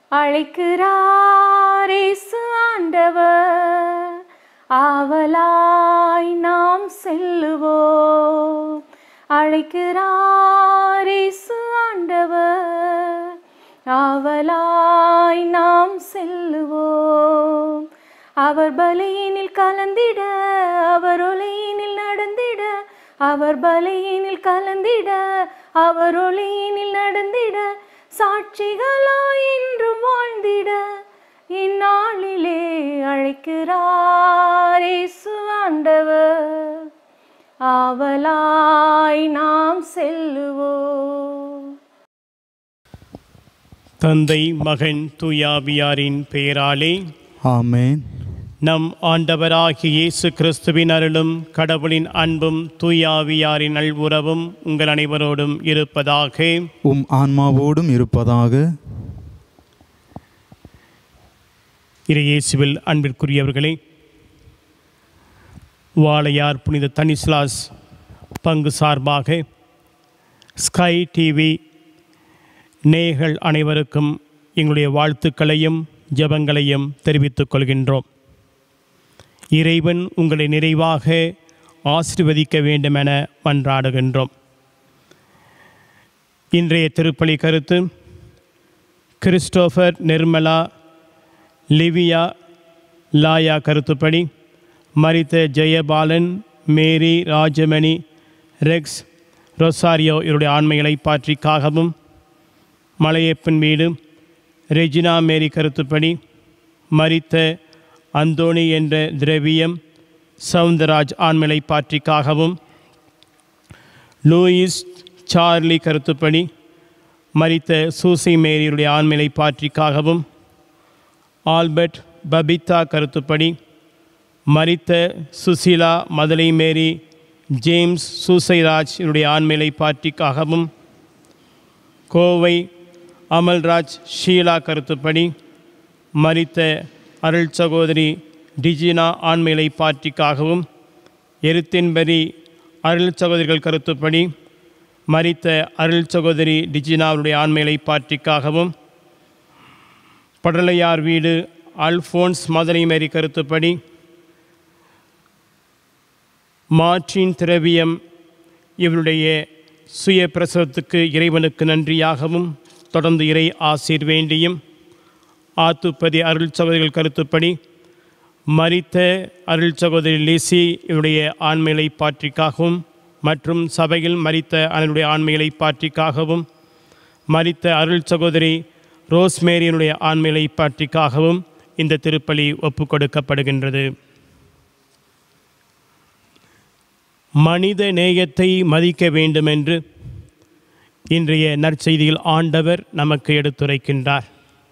அழைக்கிறார் இயேசு ஆண்டவர் ஆவலாய் நாம் செல்லுவோம் அழைக்கிறார் இயேசு ஆண்டவர் ஆவலாய் நாம் செல்லுவோம் அவர் பலியினில் கலந்திட அவர் ஒளியினில் நடந்திட அவர் பலியினில் கலந்திட அவர் ஒளியினில் நடந்திட சாட்சிகளாய் என்றும் வாழ்ந்திட இந்நாளிலே அழைக்கிறார் இயேசு ஆண்டவர் ஆவலாய் நாம் செல்லுவோம் தந்தை மகன் தூயாவியாரின் பெயராலே ஆமென் நம் ஆண்டவராகிய இயேசு கிறிஸ்துவின் அருளும் கடவுளின் அன்பும் தூயாவியாரின் நல்வுறவும் உங்கள் அனைவரோடும் இருப்பதாக உம் ஆன்மாவோடும் இருப்பதாக இரு இயேசுவில் அன்பிற்குரியவர்களே வாளையார் புனித தனிஸ்லாஸ் பங்கு சார்பாக ஸ்கை டிவி நேயர்கள் அனைவருக்கும் எங்களுடைய வாழ்த்துக்களையும் ஜெபங்களையும் தெரிவித்துக் கொள்கின்றோம் இறைவன் உங்களை நிறைவாக ஆசீர்வதிக்க வேண்டுமென மன்றாடுகின்றோம் இன்றைய திருப்பலி கருத்து கிறிஸ்டோபர் நிர்மலா லிவியா லாயா கருத்துப்படி மரித்த Jayabalan Mary Rajamani Rex Rosario இவருடைய ஆண்மைகளை பாற்றிக்காகவும் மலையப்பன் வீடு ரெஜினா மேரி கருத்துப்படி மரித்த அந்தோணி என்ற திரவியம் சவுந்தரராஜ் ஆண்மலை பாற்றிக்காகவும் லூயிஸ் சார்லி கருத்துப்படி மரித்த சூசை மேரியுடைய ஆண்மலை பாற்றிக்காகவும் ஆல்பர்ட் பபிதா கருத்துப்படி மரித்த சுசீலா மதலை மேரி ஜேம்ஸ் சூசைராஜ் இவருடைய ஆண்மலை பாற்றிக்காகவும் கோவை அமல்ராஜ் ஷீலா கருத்துப்படி மரித்த அருள் சகோதரி டிஜினா ஆண்மையை பாற்றிக்காகவும் எருத்தின்பரி அருள் சகோதரிகள் கருத்துப்படி மரித்த அருள் சகோதரி டிஜினாவுடைய ஆண்மையை பாற்றிக்காகவும் படலையார் வீடு அல்ஃபோன்ஸ் மதனை மேரி கருத்துப்படி மாற்றின் திரவியம் இவருடைய சுய பிரசவத்துக்கு இறைவனுக்கு நன்றியாகவும் தொடர்ந்து இறை ஆசீர் வேண்டியும் ஆத்துப்பதி அருள் சகோதரிகள் கருத்துப்படி மரித்த அருள் சகோதரி லிசி இவருடைய ஆண்மைகளை பாற்றிக்காகவும் மற்றும் சபையில் மரித்த அதனுடைய ஆண்மைகளை பாற்றிக்காகவும் மரித்த அருள் சகோதரி ரோஸ்மேரியனுடைய ஆண்மைகளை பாற்றிக்காகவும் இந்த திருப்பலி ஒப்புக் கொடுக்கப்படுகின்றது மனித நேயத்தை மதிக்க வேண்டுமென்று இன்றைய நற்செய்தியில் ஆண்டவர் நமக்கு எடுத்துரைக்கின்றார்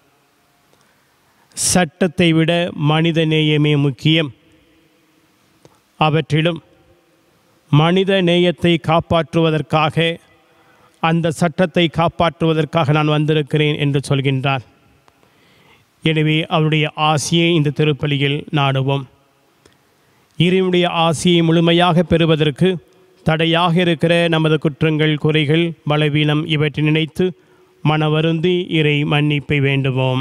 சட்டத்தை விட மனித நேயமே முக்கியம் அவற்றிலும் மனித நேயத்தை காப்பாற்றுவதற்காக அந்த சட்டத்தை காப்பாற்றுவதற்காக நான் வந்திருக்கிறேன் என்று சொல்கின்றார் எனவே அவருடைய ஆசியை இந்த திருப்பலியில் நாடுவோம் இறைவனுடைய ஆசியை முழுமையாக பெறுவதற்கு தடையாக இருக்கிற நமது குற்றங்கள் குறைகள் பலவீனம் இவற்றை நினைத்து மனவருந்தி இறை மன்னிப்பை வேண்டுவோம்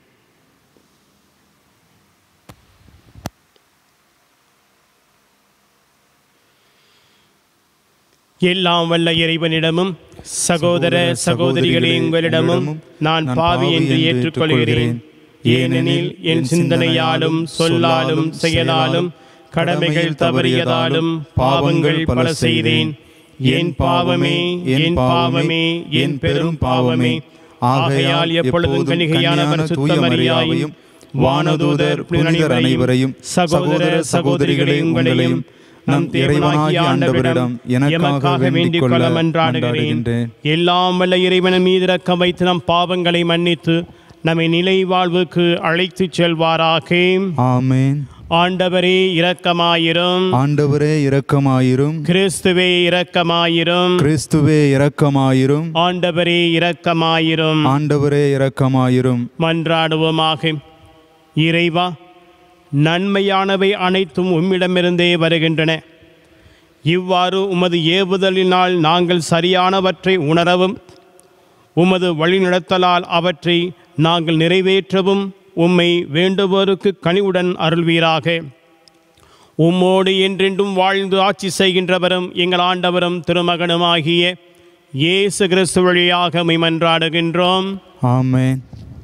எல்லாம் வல்ல இறைவனிடமும் சகோதர சகோதரிகளே உங்களிடமும் நான் பாவி என்று ஏற்றுக்கொள்கிறேன் ஏனெனில் என் சிந்தனையாலும் சொல்லாலும் செயலாலும் கடமைகள் தவறியதாலும் பாவங்கள் பல செய்தேன் என் பாவமே என் பாவமே என் பெரும் பாவமே ஆகையால் எப்பொழுதும் கணிகையான பரிசுத்த மரியாதையும் வானதூதர் புனிதர் அனைவரையும் சகோதர சகோதரிகளே உங்களையும் நம் இறைவனாகிய ஆண்டவரிடம் எனக்காக வேண்டிக் கொள்ள மன்றாடுகிறேன் எல்லாம் வல்ல இறைவன் மீது இரக்கம் வைத்து நம் பாவங்களை மன்னித்து நம்மை நிலை வாழ்வுக்கு அழைத்துச் செல்வாராக ஆமென் ஆண்டவரே இரக்கமாயிரும் ஆண்டவரே இரக்கமாயிரும் கிறிஸ்துவே இரக்கமாயிரும் கிறிஸ்துவே இரக்கமாயிரும் ஆண்டவரே இரக்கமாயிரும் ஆண்டவரே இரக்கமாயிரும் மன்றாடுவோமாக இறைவா நன்மையானவை அனைத்தும் உம்மிடமிருந்தே வருகின்றன இவ்வாறு உமது ஏவுதலினால் நாங்கள் சரியானவற்றை உணரவும் உமது வழிநடத்தலால் அவற்றை நாங்கள் நிறைவேற்றவும் உம்மை வேண்டுவோருக்கு கனிவுடன் அருள்வீராக உம்மோடு என்றென்றும் வாழ்ந்து ஆட்சி செய்கின்றவரும் எங்கள் ஆண்டவரும் திருமகனுமாகிய இயேசு கிறிஸ்து வழியாக மை மன்றாடுகின்றோம் ஆமென்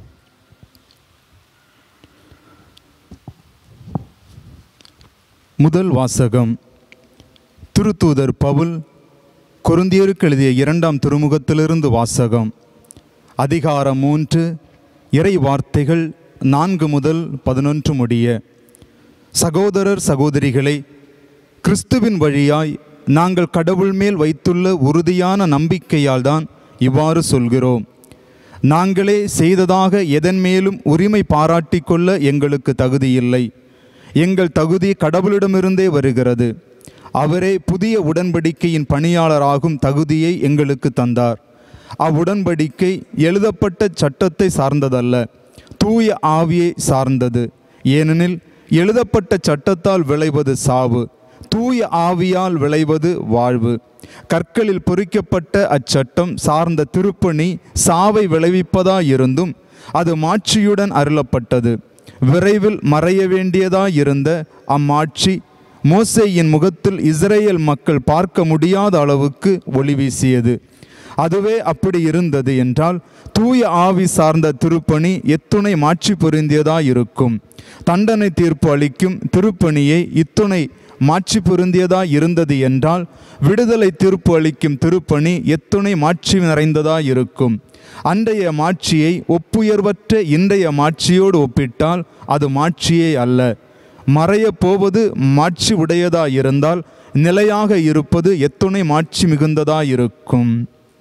முதல் வாசகம் திருத்தூதர் பவுல் கொருந்தியருக்கு எழுதிய இரண்டாம் திருமுகத்திலிருந்து வாசகம் அதிகாரம் மூன்று இறை வார்த்தைகள் நான்கு முதல் பதினொன்று முடிய சகோதரர் சகோதரிகளை கிறிஸ்துவின் வழியாய் நாங்கள் கடவுள் மேல் வைத்துள்ள உறுதியான நம்பிக்கையால் தான் இவ்வாறு சொல்கிறோம் நாங்களே செய்ததாக எதன் மேலும் உரிமை பாராட்டிக் கொள்ள எங்களுக்கு தகுதியில்லை எங்கள் தகுதி கடவுளிடமிருந்தே வருகிறது அவரே புதிய உடன்படிக்கையின் பணியாளராகும் தகுதியை எங்களுக்கு தந்தார் அவ்வுடன்படிக்கை எழுதப்பட்ட சட்டத்தை சார்ந்ததல்ல தூய ஆவியை சார்ந்தது ஏனெனில் எழுதப்பட்ட சட்டத்தால் விளைவது சாவு தூய ஆவியால் விளைவது வாழ்வு கற்களில் பொறிக்கப்பட்ட அச்சட்டம் சார்ந்த திருப்பணி சாவை விளைவிப்பதாயிருந்தும் அது மாட்சியுடன் அருளப்பட்டது விரைவில் மறைய வேண்டியதாயிருந்த அம்மாட்சி மோசேயின் முகத்தில் இஸ்ரேல் மக்கள் பார்க்க முடியாத அளவுக்கு ஒளி வீசியது அதுவே அப்படி இருந்தது என்றால் தூய ஆவி சார்ந்த திருப்பணி எத்துணை மாட்சி பொருந்தியதாயிருக்கும் தண்டனை தீர்ப்பு அளிக்கும் திருப்பணியை இத்துணை மாட்சி பொருந்தியதாய் இருந்தது என்றால் விடுதலை தீர்ப்பு அளிக்கும் திருப்பணி எத்துணை மாட்சி நிறைந்ததாயிருக்கும் அன்றைய மாட்சியை ஒப்புயர்வற்ற இன்றைய மாட்சியோடு ஒப்பிட்டால் அது மாட்சியே அல்ல மறையப் போவது மாட்சி உடையதாயிருந்தால் நிலையாக இருப்பது எத்துணை மாட்சி மிகுந்ததாயிருக்கும்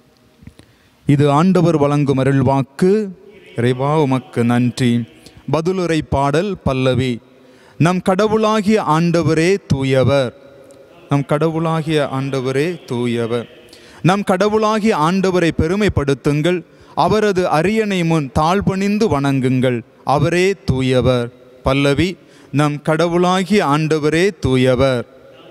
இது ஆண்டவர் வழங்கும் அருள்வாக்கு இறைவா உமக்கு நன்றி பதிலுரை பாடல் பல்லவி நம் கடவுளாகிய ஆண்டவரே தூயவர் நம் கடவுளாகிய ஆண்டவரே தூயவர் நம் கடவுளாகிய ஆண்டவரை பெருமைப்படுத்துங்கள் அவரது அரியணை முன் தாழ்பணிந்து வணங்குங்கள் அவரே தூயவர் பல்லவி நம் கடவுளாகிய ஆண்டவரே தூயவர்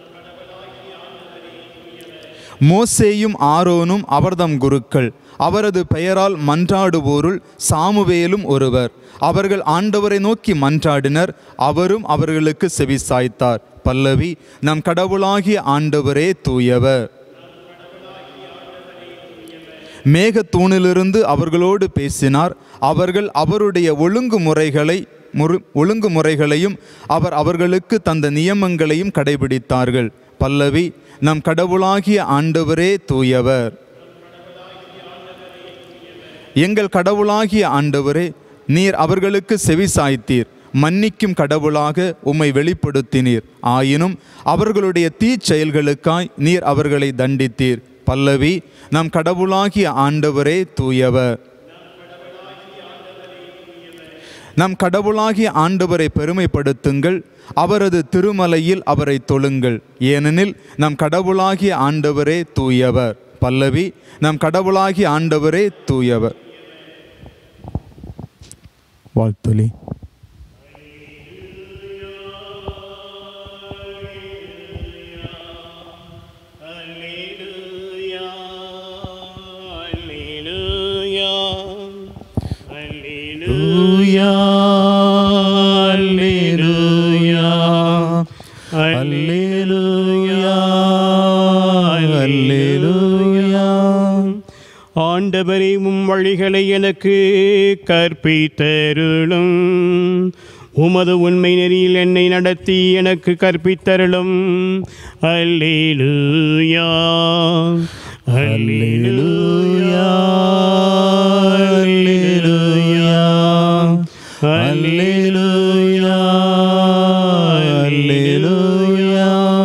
மோசேயும் ஆரோனும் அவர்தம் குருக்கள் அவரது பெயரால் மன்றாடுவோருள் சாமுவேலும் ஒருவர் அவர்கள் ஆண்டவரை நோக்கி மன்றாடினர் அவரும் அவர்களுக்கு செவிசாய்த்தார் பல்லவி நம் கடவுளாகிய ஆண்டவரே தூயவர் மேகத்தூணிலிருந்து அவர்களோடு பேசினார் அவர்கள் அவருடைய ஒழுங்குமுறைகளை முறு ஒழுங்குமுறைகளையும் அவர் அவர்களுக்கு தந்த நியமங்களையும் கடைபிடித்தார்கள் பல்லவி நம் கடவுளாகிய ஆண்டவரே தூயவர் எங்கள் கடவுளாகிய ஆண்டவரே நீர் அவர்களுக்கு செவி சாய்த்தீர் மன்னிக்கும் கடவுளாக உம்மை வெளிப்படுத்தினீர் ஆயினும் அவர்களுடைய தீச்செயல்களுக்காய் நீர் அவர்களை தண்டித்தீர் பல்லவி நம் கடவுளாகிய ஆண்டவரே தூயவர் நம் கடவுளாகிய ஆண்டவரை பெருமைப்படுத்துங்கள் அவரது திருமலையில் அவரை தொழுங்கள் ஏனெனில் நம் கடவுளாகிய ஆண்டவரே தூயவர் பல்லவி நம் கடவுளாகிய ஆண்டவரே தூயவர் வாழ்த்தொலி Alleluia, Alleluia, Alleluia, Alleluia, Alleluia. ஆண்டவரே உம் வழிகளை எனக்கு கற்பித்தருளும் உமது உண்மை நெறியில் என்னை நடத்தி எனக்கு கற்பித்தருளும் அல்லேலூயா அல்லேலூயா அல்லேலூயா அல்லேலூயா அல்லேலூயா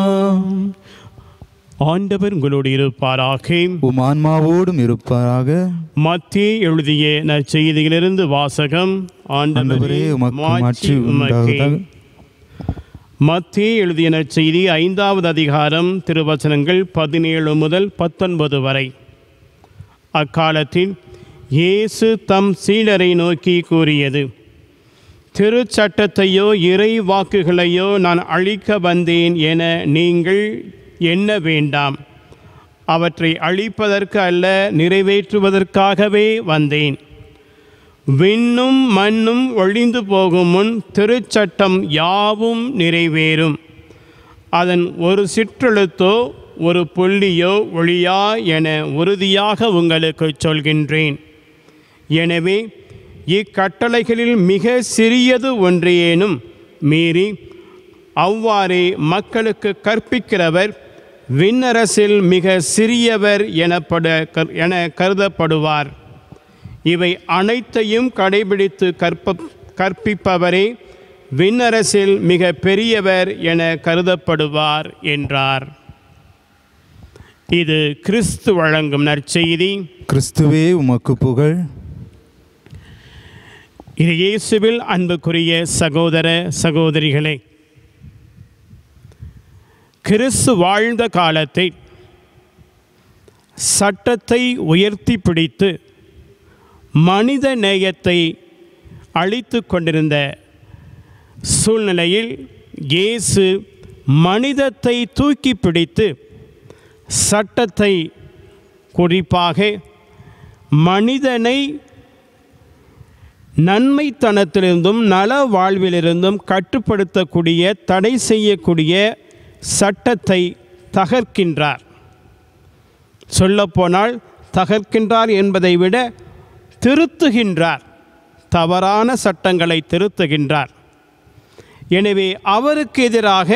ஆண்டவர் உங்களோடு இருப்பாராக உம் ஆன்மாவோடும் இருப்பாராக மத்திய எழுதிய நற்செய்தியிலிருந்து வாசகம் ஆண்டவரே உமக்கு மாற்றி உண்டாவதாக மத்திய எழுதிய நற்செய்தி ஐந்தாவது அதிகாரம் திருவசனங்கள் பதினேழு முதல் பத்தொன்பது வரை அக்காலத்தில் இயேசு தம் சீடரை நோக்கி கூறியது திருச்சட்டத்தையோ இறை வாக்குகளையோ நான் அழிக்க வந்தேன் என நீங்கள் எண்ண வேண்டாம் அவற்றை அழிப்பதற்கு அல்ல நிறைவேற்றுவதற்காகவே வந்தேன் விண்ணும் மண்ணும் ஒழிந்து போகும் முன் திருச்சட்டம் யாவும் நிறைவேறும் அதன் ஒரு சிற்றெழுத்தோ ஒரு புள்ளியோ ஒளியா என உறுதியாக உங்களுக்கு சொல்கின்றேன் எனவே இக்கட்டளைகளில் மிக சிறியது ஒன்றையேனும் மீறி அவ்வாறே மக்களுக்கு கற்பிக்கிறவர் விண்ணரசில் மிக சிறியவர் எனப்பட கர்- என கருதப்படுவார் இவை அனைத்தையும் கடைபிடித்து கற்ப கற்பிப்பவரே விண்ணரசில் மிக பெரியவர் என கருதப்படுவார் என்றார் இது கிறிஸ்து வழங்கும் நற்செய்தி கிறிஸ்துவே உமக்கு புகழ் இது இயேசுவில் அன்புக்குரிய சகோதர சகோதரிகளே கிறிஸ்து வாழ்ந்த காலத்தை சட்டத்தை உயர்த்தி பிடித்து மனித நேயத்தை அழித்து கொண்டிருந்த சூழ்நிலையில் இயேசு மனிதத்தை தூக்கி பிடித்து சட்டத்தை குறிப்பாக மனிதனை நன்மைத்தனத்திலிருந்தும் நல வாழ்விலிருந்தும் கட்டுப்படுத்தக்கூடிய தடை செய்யக்கூடிய சட்டத்தை தகர்க்கின்றார் சொல்லப்போனால் தகர்க்கின்றார் என்பதை விட திருத்துகின்றார் தவறான சட்டங்களை திருத்துகின்றார் எனவே அவருக்கு எதிராக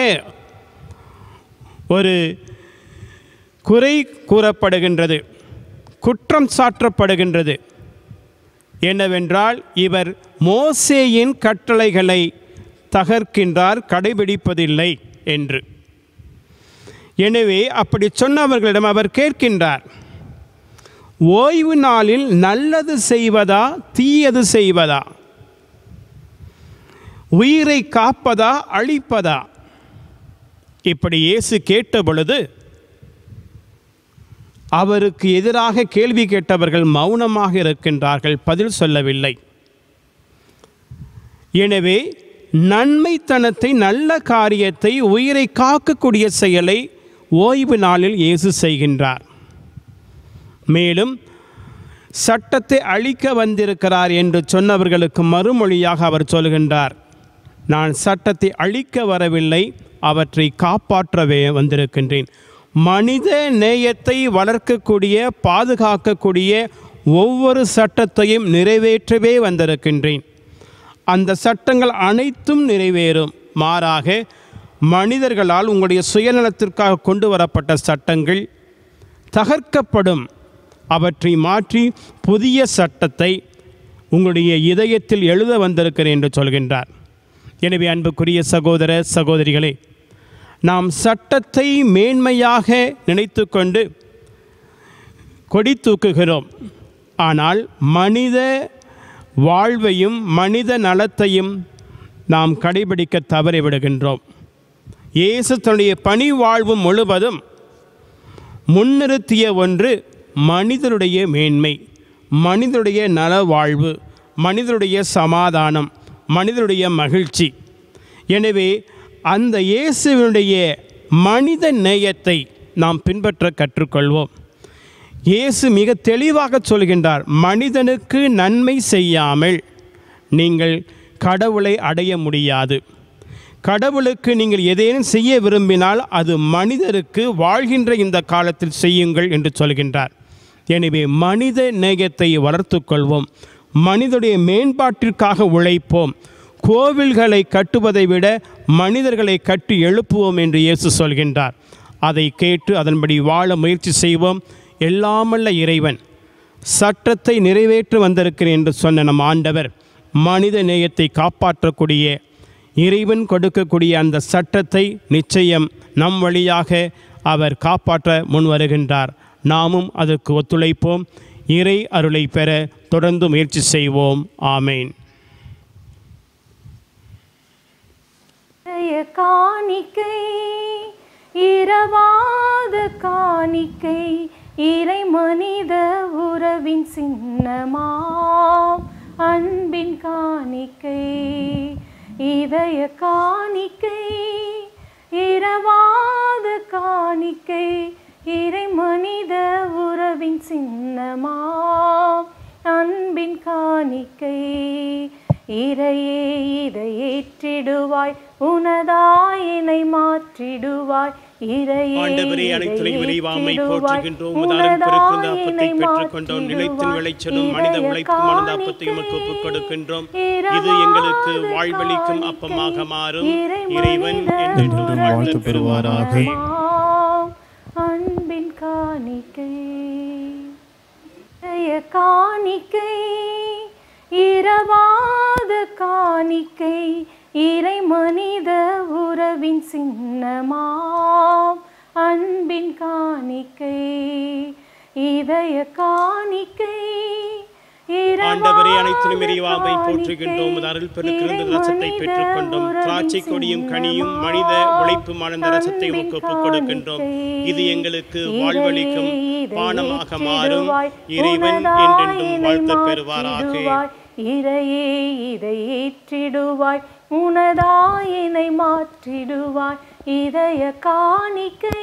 ஒரு குறை கூறப்படுகின்றது குற்றம் சாற்றப்படுகின்றது என்னவென்றால் இவர் மோசேயின் கட்டளைகளை தகர்க்கின்றார் கடைபிடிப்பதில்லை என்று எனவே அப்படி சொன்னவர்களிடம் அவர் கேட்கின்றார் ஓய்வு நாளில் நல்லது செய்வதா தீயது செய்வதா உயிரை காப்பதா அழிப்பதா இப்படி இயேசு கேட்ட பொழுது அவருக்கு எதிராக கேள்வி கேட்டவர்கள் மௌனமாக இருக்கின்றார்கள் பதில் சொல்லவில்லை எனவே நன்மைத்தனத்தை நல்ல காரியத்தை உயிரை காக்கக்கூடிய செயலை ஓய்வு நாளில் இயேசு செய்கின்றார் மேலும் சட்டத்தை அழிக்க வந்திருக்கிறார் என்று சொன்னவர்களுக்கு மறுமொழியாக அவர் சொல்கின்றார் நான் சட்டத்தை அழிக்க வரவில்லை அவற்றை காப்பாற்றவே வந்திருக்கின்றேன் மனித நேயத்தை வளர்க்கக்கூடிய பாதுகாக்கக்கூடிய ஒவ்வொரு சட்டத்தையும் நிறைவேற்றவே வந்திருக்கின்றேன் அந்த சட்டங்கள் அனைத்தும் நிறைவேறும் மாறாக மனிதர்களால் உங்களுடைய சுயநலத்திற்காக கொண்டு வரப்பட்ட சட்டங்கள் தகர்க்கப்படும் அவற்றை மாற்றி புதிய சட்டத்தை உங்களுடைய இதயத்தில் எழுத வந்திருக்கிறேன் என்று சொல்கின்றார் எனவே அன்புக்குரிய சகோதர சகோதரிகளே நாம் சட்டத்தை மேன்மையாக நினைத்து கொண்டு கொடி தூக்குகிறோம் ஆனால் மனித வாழ்வையும் மனித நலத்தையும் நாம் கடைபிடிக்க தவறிவிடுகின்றோம் இயேசு தன்னுடைய பணி வாழ்வு முழுவதும் முன்னிறுத்திய ஒன்று மனிதனுடைய மேன்மை மனிதனுடைய நல வாழ்வு மனிதனுடைய சமாதானம் மனிதனுடைய மகிழ்ச்சி எனவே அந்த இயேசுவினுடைய மனித நேயத்தை நாம் பின்பற்ற கற்றுக்கொள்வோம் இயேசு மிக தெளிவாக சொல்கின்றார் மனிதனுக்கு நன்மை செய்யாமல் நீங்கள் கடவுளை அடைய முடியாது கடவுளுக்கு நீங்கள் எதேனும் செய்ய விரும்பினால் அது மனிதருக்கு வாழ்கின்ற இந்த காலத்தில் செய்யுங்கள் என்று சொல்கின்றார் எனவே மனித நேயத்தை வளர்த்துக் கொள்வோம் மனிதனுடைய மேம்பாட்டிற்காக உழைப்போம் கோவில்களை கட்டுவதை விட மனிதர்களை கட்டி எழுப்புவோம் என்று இயேசு சொல்கின்றார் அதை கேட்டு அதன்படி வாழ முயற்சி செய்வோம் எல்லாமல்ல இறைவன் சட்டத்தை நிறைவேற்ற வந்திருக்கிறேன் என்று சொன்ன நம் ஆண்டவர் மனித நேயத்தை காப்பாற்றக்கூடிய இறைவன் கொடுக்கக்கூடிய அந்த சட்டத்தை நிச்சயம் நம் வழியாக அவர் காப்பாற்ற முன் வருகின்றார் நாமும் அதற்கு ஒத்துழைப்போம் இறை அருளை பெற தொடர்ந்து முயற்சி செய்வோம் ஆமேன் இறைய காணிக்கை இரவாத காணிக்கை இறை மனித உறவின் சின்னமாம் அன்பின் காணிக்கை இதய காணிக்கை இரவாத காணிக்கை இறை மனித உறவின் சின்னமாம் அன்பின் காணிக்கை இறையே இதை ஏற்றிடுவாய் உனதாயினை மாற்றிடுவாய் இறையே ஆண்டவரே இதை அனைத்துறை விரைவாமை ஏற்றிடுவாய், போற்றுகின்றோம் உதாரம் பிறக்கின்ற அப்பத்தை உனதாயினை பெற்றுக்கொண்டோம் நிலைத்தின் மாற்றிடுவாய். விளைச்சலும் மனித இதய உழைப்பும் மனித அப்பத்தை உமக்கு ஒப்புக் கொடுக்கின்றோம் இது எங்களுக்கு வாழ்வளிக்கும் அப்பமாக மாறும் இறைவன் என்றென்றும் வாழ்த்து பெறுவாராக ஆம், அன்பின் காணிக்கை இதய காணிக்கை இரவாத காணிக்கை இறை மனித உறவின் சின்னமாம் அன்பின் காணிக்கை இதய காணிக்கை ஆண்டவரே அனைத்திலும் இறைவாவை போற்றுகின்றோம் உமது அருள் பெருக்கிருந்த ரசத்தை பெற்றுக்கொண்டோம் திராட்சை கொடியும் கனியும் மனித உழைப்பும் ஆனந்த ரசத்தை உமக்கு ஒப்புக் கொடுக்கின்றோம் இது எங்களுக்கு வாழ்வளிக்கும் பானமாக மாறும் இறைவன் என்றென்றும் வாழ்த்து பெறுவாராக இறையே இதை ஏற்றிடுவாய் உனதாயினை மாற்றிடுவாய் இதய காணிக்கை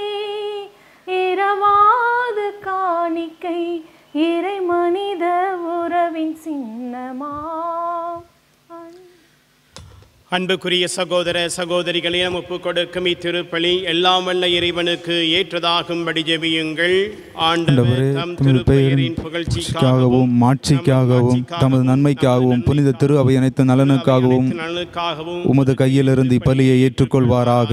இரவாத காணிக்கை இறை மனித உறவின் சின்னமா அன்புக்குரிய சகோதர சகோதரிகளே நாம் ஒப்புக் கொடுக்கும் இத்திருப்பலி எல்லாம் வல்ல இறைவனுக்கு ஏற்றதாகும்படி ஜெபியுங்கள் ஆண்டவர் ஆண்டவரே தம் தமது பெயரின் திருப்பெயரின் புகழ்ச்சிக்காகவும் மாட்சிக்காகவும் தமது நன்மைக்காகவும் புனித திரு அவை அனைத்து நலனுக்காகவும் நலனுக்காகவும் உமது கையிலிருந்து இப்பலியை ஏற்றுக்கொள்வாராக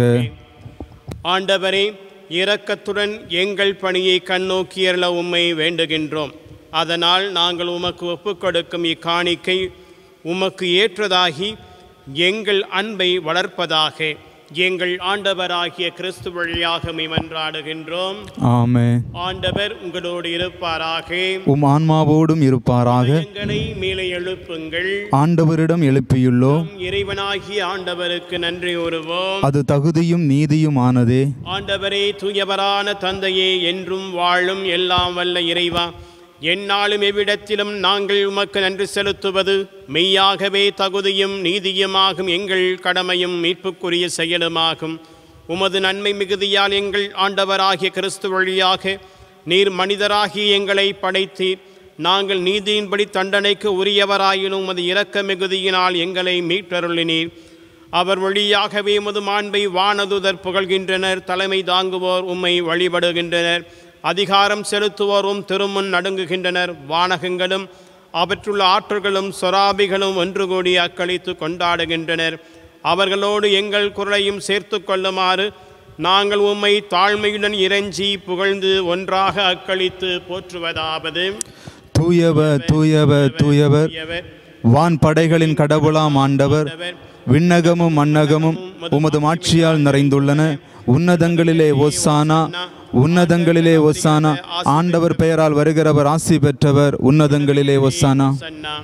ஆண்டவரே இரக்கத்துடன் எங்கள் பணியை கண்ணோக்கியருள உம்மை வேண்டுகின்றோம் அதனால் நாங்கள் உமக்கு ஒப்புக் கொடுக்கும் இக்காணிக்கை உமக்கு ஏற்றதாகி எங்கள் அன்பை வளர்ப்பதாக எங்கள் ஆண்டவராகிய கிறிஸ்து வழியாக மன்றாடுகின்றோம் ஆமே ஆண்டவர் உங்களோடு இருப்பாராக உம் ஆன்மாவோடும் இருப்பாராக எங்களை மேலே எழுப்புங்கள் ஆண்டவரிடம் எழுப்பியுள்ளோம் நம் இறைவனாகிய ஆண்டவருக்கு நன்றி கூறுவோம் அது தகுதியும் நீதியும் ஆனதே ஆண்டவரே தூயவரான தந்தையே என்றும் வாழும் எல்லாம் வல்ல இறைவா எந்நாளும் எவ்விடத்திலும் நாங்கள் உமக்கு நன்றி செலுத்துவது மெய்யாகவே தகுதியும் நீதியுமாகும் எங்கள் கடமையும் மீட்புக்குரிய செயலுமாகும் உமது நன்மை மிகுதியால் எங்கள் ஆண்டவராகிய கிறிஸ்து வழியாக நீர் மனிதராகி எங்களை படைத்தீர் நாங்கள் நீதியின்படி தண்டனைக்கு உரியவராயினும் உமது இரக்க மிகுதியினால் எங்களை மீட்டருளினீர் அவர் வழியாகவே உமது மாண்பை வானதுதர் புகழ்கின்றனர் தலைமை தாங்குவோர் உம்மை வழிபடுகின்றனர் அதிகாரம் செலுத்துவோரும் திருமுன் நடுங்குகின்றனர் வானகங்களும் அவற்றுள்ள ஆற்றல்களும் சொராபிகளும் ஒன்று கூடி அக்களித்து கொண்டாடுகின்றனர் அவர்களோடு எங்கள் குரலையும் சேர்த்து கொள்ளுமாறு நாங்கள் உம்மை தாழ்மையுடன் இறைஞ்சி புகழ்ந்து ஒன்றாக அக்களித்து போற்றுவதாவது தூயவர் தூயவர் தூயவர் தூயவர், வான் படைகளின் கடவுளாம் ஆண்டவர் விண்ணகமும் மண்ணகமும் உமது மாட்சியால் நிறைந்துள்ளன உன்னதங்களிலே ஒசானா உன்னதங்களிலே ஒசானா ஆண்டவர் பெயரால் வருகிறவர் ஆசி பெற்றவர் உன்னதங்களிலே ஒசானா சன்னா.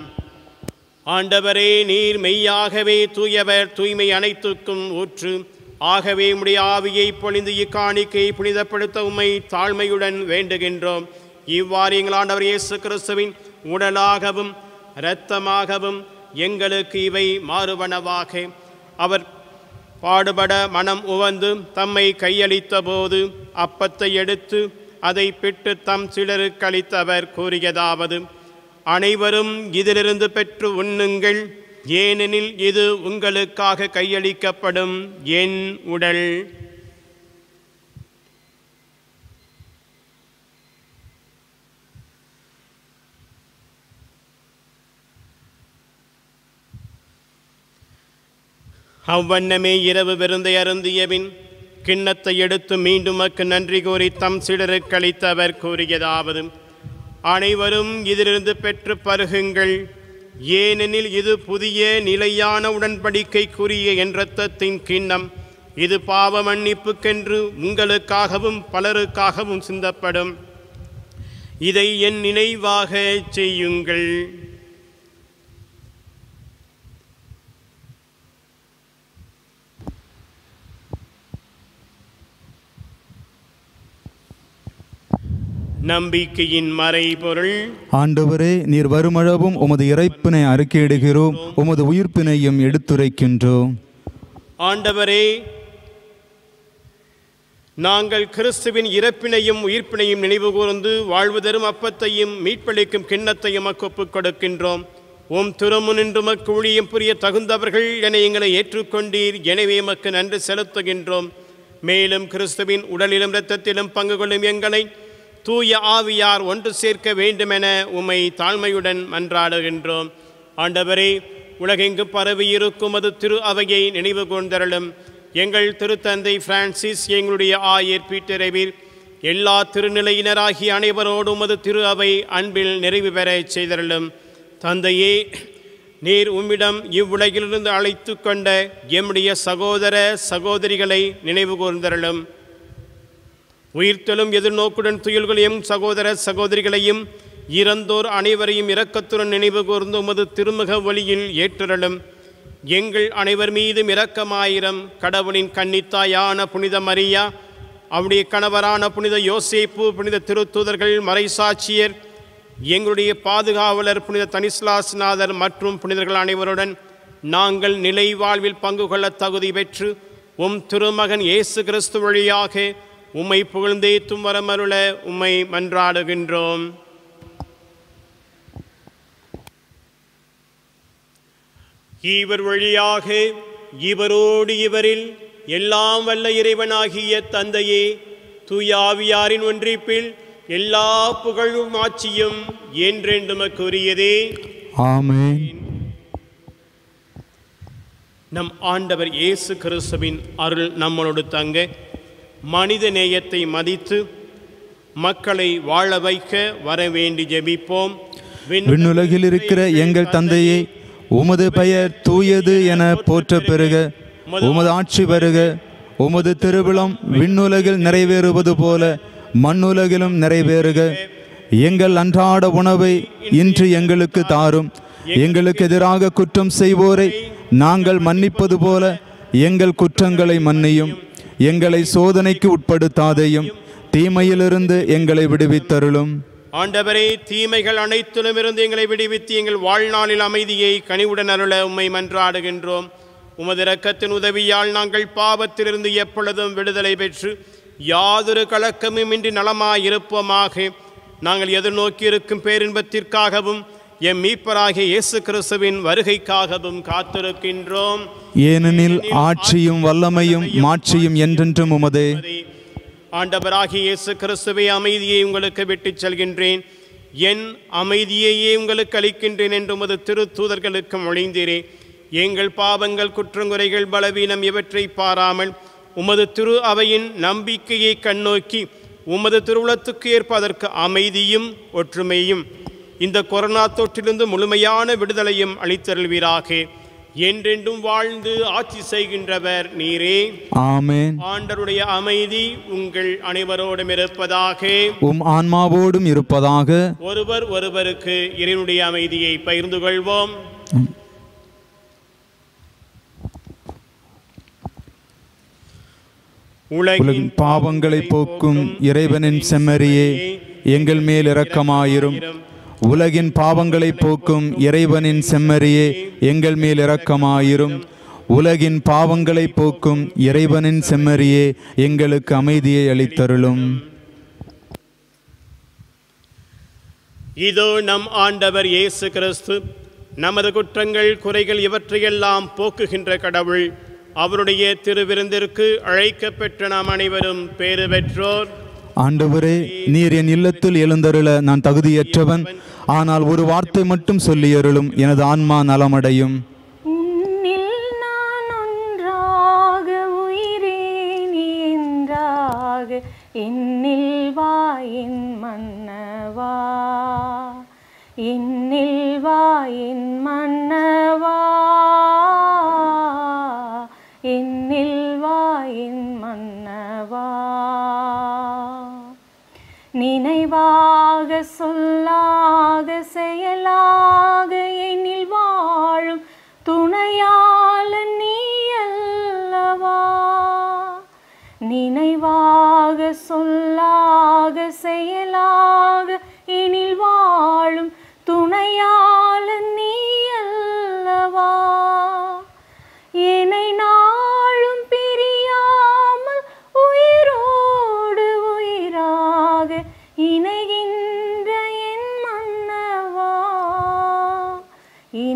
ஆண்டவரே நீர் மெய்யாகவே தூயவர் தூய்மை அனைத்துக்கும் ஊற்று ஆகவே உம்முடைய ஆவியை பொழிந்து இக்காணிக்கை புனிதப்படுத்த உம்மை தாழ்மையுடன் வேண்டுகின்றோம் இவ்வாறு எங்கள் ஆண்டவர் இயேசு கிறிஸ்துவின் உடலாகவும் இரத்தமாகவும் எங்களுக்கு இவை மாறுவனவாக அவர் பாடுபட மனம் உவந்து தம்மை கையளித்த போது அப்பத்தை எடுத்து அதை பிட்டு தம் சிலருக்கு அளித்தவர் கூறியதாவது அனைவரும் இதிலிருந்து பெற்று உண்ணுங்கள் ஏனெனில் இது உங்களுக்காக கையளிக்கப்படும் என் உடல் அவ்வண்ணமே இரவு விருந்தை அருந்தியபின் கிண்ணத்தை எடுத்து மீண்டும் அக்கு நன்றி கூறி தம் சிலருக்கு அளித்தவர் கூறியதாவது அனைவரும் இதிலிருந்து பெற்று பருகுங்கள் ஏனெனில் இது புதிய நிலையான உடன்படிக்கைக்குரிய என் இரத்தத்தின் கிண்ணம் இது பாவ மன்னிப்புக்கென்று உங்களுக்காகவும் பலருக்காகவும் சிந்தப்படும் இதை என் நினைவாக செய்யுங்கள் நம்பிக்கையின் மறைபொருள் ஆண்டவரே நீர் வருமளவும் உமது இறைப்பினை அறிக்கையிடுகிறோம் உமது உயிர்ப்பினையும் எடுத்துரைக்கின்றோம் ஆண்டவரே நாங்கள் கிறிஸ்துவின் இறப்பினையும் உயிர்ப்பினையும் நினைவு கூர்ந்து வாழ்வு தரும் அப்பத்தையும் மீட்பளிக்கும் கிண்ணத்தையும் அக்கு ஒப்புக் கொடுக்கின்றோம் உம் திருமுனின்று மக்கு ஊழியம் புரிய தகுந்தவர்கள் என எங்களை ஏற்றுக்கொண்டீர் எனவே மக்கு நன்றி செலுத்துகின்றோம் மேலும் கிறிஸ்துவின் உடலிலும் இரத்தத்திலும் பங்கு கொள்ளும் எங்களை தூய ஆவியார் ஒன்று சேர்க்க வேண்டுமென உம்மை தாழ்மையுடன் மன்றாடுகின்றோம் ஆண்டவரே உலகெங்கு பரவி இருக்கும் அது திரு அவையை நினைவு கூர்ந்தருளும் எங்கள் திருத்தந்தை பிரான்சிஸ் எங்களுடைய ஆயர் பீட்டரவீர் எல்லா திருநிலையினராகிய அனைவரோடும் அது திரு அவை அன்பில் நிறைவு பெறச் செய்தருளும் தந்தையே நீர் உம்மிடம் இவ்வுலகிலிருந்து அழைத்து கொண்ட எம்முடைய சகோதர சகோதரிகளை நினைவு கூர்ந்தருளும் உயிர்த்தெழும் எதிர்நோக்குடன் துயில்கள் எம் சகோதர சகோதரிகளையும் இறந்தோர் அனைவரையும் இரக்கத்துடன் நினைவு கூர்ந்து உமது திருமுக வழியில் ஏற்றருளும் எங்கள் அனைவர் மீதும் இரக்கமாயிரம் கடவுளின் கன்னித்தாயான புனித மரியா அவருடைய கணவரான புனித யோசேப்பு புனித திருத்தூதர்கள் மறைசாட்சியர் எங்களுடைய பாதுகாவலர் புனித தனிஸ்லாஸ்நாதர் மற்றும் புனிதர்கள் அனைவருடன் நாங்கள் நிலை வாழ்வில் பங்கு கொள்ள தகுதி பெற்று உம் திருமகன் இயேசு கிறிஸ்து வழியாக உம்மை புகழ்ந்தேத்தும் வரமருள உம்மை மன்றாடுகின்றோம் இவர் வழியாக இவரோடு இவரில் எல்லாம் வல்ல இறைவனாகிய தந்தையே தூயாவியாரின் ஒன்றிப்பில் எல்லா புகழும் ஆட்சியும் என்றென்றுமக்குரியதே ஆமென் நம் ஆண்டவர் இயேசு கிறிஸ்துவின் அருள் நம்மளோடு தங்க மனித நேயத்தை மதித்து மக்களை வாழ வைக்க வர வேண்டி ஜெபிப்போம் விண்ணுலகில் இருக்கிற எங்கள் தந்தையே உமது பெயர் தூயது என போற்ற பெறுக உமது ஆட்சி வருக உமது திருவிழம் விண்ணுலகில் நிறைவேறுவது போல மண்ணுலகிலும் நிறைவேறுக எங்கள் அன்றாட உணவை இன்று எங்களுக்கு தாரும் எங்களுக்கு எதிராக குற்றம் செய்வோரை நாங்கள் மன்னிப்பது போல எங்கள் குற்றங்களை மன்னியும் எங்களை சோதனைக்கு உட்படுத்தாதையும் தீமையிலிருந்து எங்களை விடுவித்தருளும் ஆண்டவரே தீமைகள் அனைத்திலும் இருந்து எங்களை விடுவித்து எங்கள் வாழ்நாளில் அமைதியை கனிவுடன் அருள உம்மை மன்றாடுகின்றோம் உமது இரக்கத்தின் உதவியால் நாங்கள் பாவத்திலிருந்து எப்பொழுதும் விடுதலை பெற்று யாதொரு கலக்கமுமின்றி நலமாயிருப்போமாக நாங்கள் எதிர்நோக்கி இருக்கும் பேரின்பத்திற்காகவும் எம் மீட்பராகிய இயேசு கிறிஸ்துவின் வருகைக்காகவும் காத்திருக்கின்றோம் ஏனெனில் ஆட்சியும் வல்லமையும் மாட்சியும் என்றென்றும் உமதே ஆண்டவராகிய இயேசு கிறிஸ்துவை அமைதியை உங்களுக்கு விட்டுச் செல்கின்றேன் என் அமைதியையே உங்களுக்கு அளிக்கின்றேன் என்று உமது திரு தூதர்களுக்கு மொழிந்தீரே எங்கள் பாவங்கள் குற்றங்குறைகள் பலவீனம் இவற்றை பாராமல் உமது திரு அவையின் நம்பிக்கையை கண்ணோக்கி உமது திருவுளத்துக்கு ஏற்ப அதற்கு அமைதியும் ஒற்றுமையும் இந்த கொரோனா தொற்றிலிருந்து முழுமையான விடுதலையும் அளித்தருள்வீராக என்றென்றும் வாழ்ந்து ஆட்சி செய்கின்றவர் நீரே ஆமென் ஆண்டருடைய அமைதி உங்கள் அனைவரோடும் இருப்பதாக உம் ஆன்மாவோடும் இருப்பதாக ஒருவர் ஒருவருக்கு இறைவனுடைய அமைதியை பகிர்ந்து கொள்வோம் உலகின் பாவங்களை போக்கும் இறைவனின் செம்மறியே எங்கள் மேல் இரக்கமாயிரும் உலகின் பாவங்களை போக்கும் இறைவனின் செம்மறியே எங்கள் மேல் இரக்கமாயிரும் உலகின் பாவங்களை போக்கும் இறைவனின் செம்மறியே எங்களுக்கு அமைதியை அளித்தருளும் இதோ நம் ஆண்டவர் இயேசு கிறிஸ்து நமது குற்றங்கள் குறைகள் இவற்றையெல்லாம் போக்குகின்ற கடவுள் அவருடைய திருவிருந்திற்கு அழைக்கப்பெற்ற நாம் அனைவரும் பேறு பெற்றோர் ஆண்டவரே நீர் என் இல்லத்தில் எழுந்தருள நான் தகுதியற்றவன் ஆனால் ஒரு வார்த்தை மட்டும் சொல்லியருளும் எனது ஆன்மா நலமடையும் உன்னில் நான் ஒன்றாக உயிரேன் என்றாக என்னில் வா என் மன்னவா என்னில் வா என் மன்னவா என்னில் வா என் மன்னவா நினைவாக சொல்லாக செயலாக என்னில் வாழும் துணையாளன் நீ அல்லவா நினைவாக சொல்லாக செயலாக எனில் வாழும் துணையாளன் நீ அல்லவா என்னை நாளும் பிரியாமல் உயிரோடு உயிராக இணைகின்ற என் மன்னவா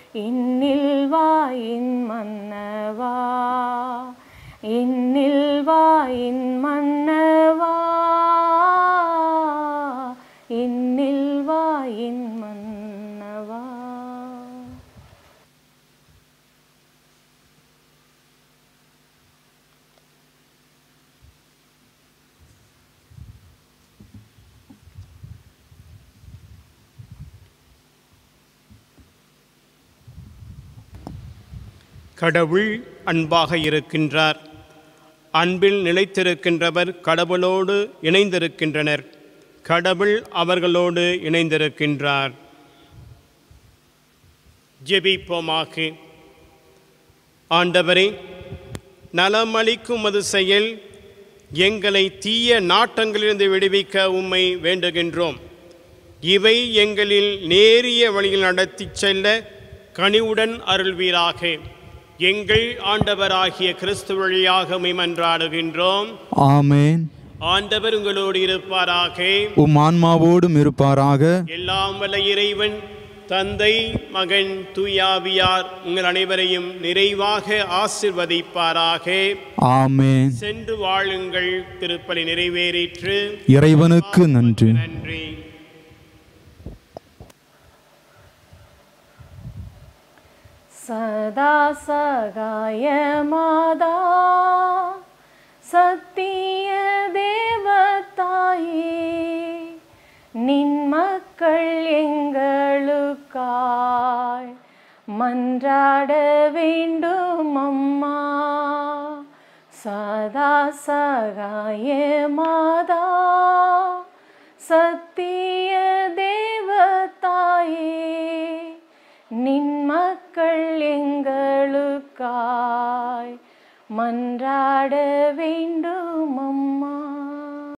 இன்னில் வா என் மன்னவா இன்னில் வா என் மன்னவா இன்னில் வா என் மன்னவா கடவுள் அன்பாக இருக்கின்றார் அன்பில் நிலைத்திருக்கின்றவர் கடவுளோடு இணைந்திருக்கின்றனர் கடவுள் அவர்களோடு இணைந்திருக்கின்றார் ஜெபிப்போமாக ஆண்டவரே நலமளிக்கும் அது செயல் எங்களை தீய நாட்டங்களிலிருந்து விடுவிக்க உம்மை வேண்டுகின்றோம் இவை எங்களில் நேரிய வழியில் நடத்திச் செல்ல கனிவுடன் அருள்வீராக எங்கள் ஆண்டவராகிய கிறிஸ்து வழியாக உம்மை மன்றாடுகின்றோம் ஆமேன் ஆண்டவர் உங்களோடு இருப்பாராக உம் ஆன்மாவோடும் இருப்பாராக எல்லாம் வல்ல இறைவன் தந்தை மகன் தூயாவியார் உங்கள் அனைவரையும் நிறைவாக ஆசிர்வதிப்பாராக ஆமேன் சென்று வாழுங்கள் திருப்பலி நிறைவேறிற்று இறைவனுக்கு நன்றி நன்றி சதா சகாய மாதா சத்திய தேவதாயே நின் மக்கள் எங்களுக்காய் மன்றாட வேண்டும் அம்மா சதா சகாய மாதா சத்திய தேவதாயே நின் மக்கள் எங்களுக்காய் மன்றாட வேண்டும் அம்மா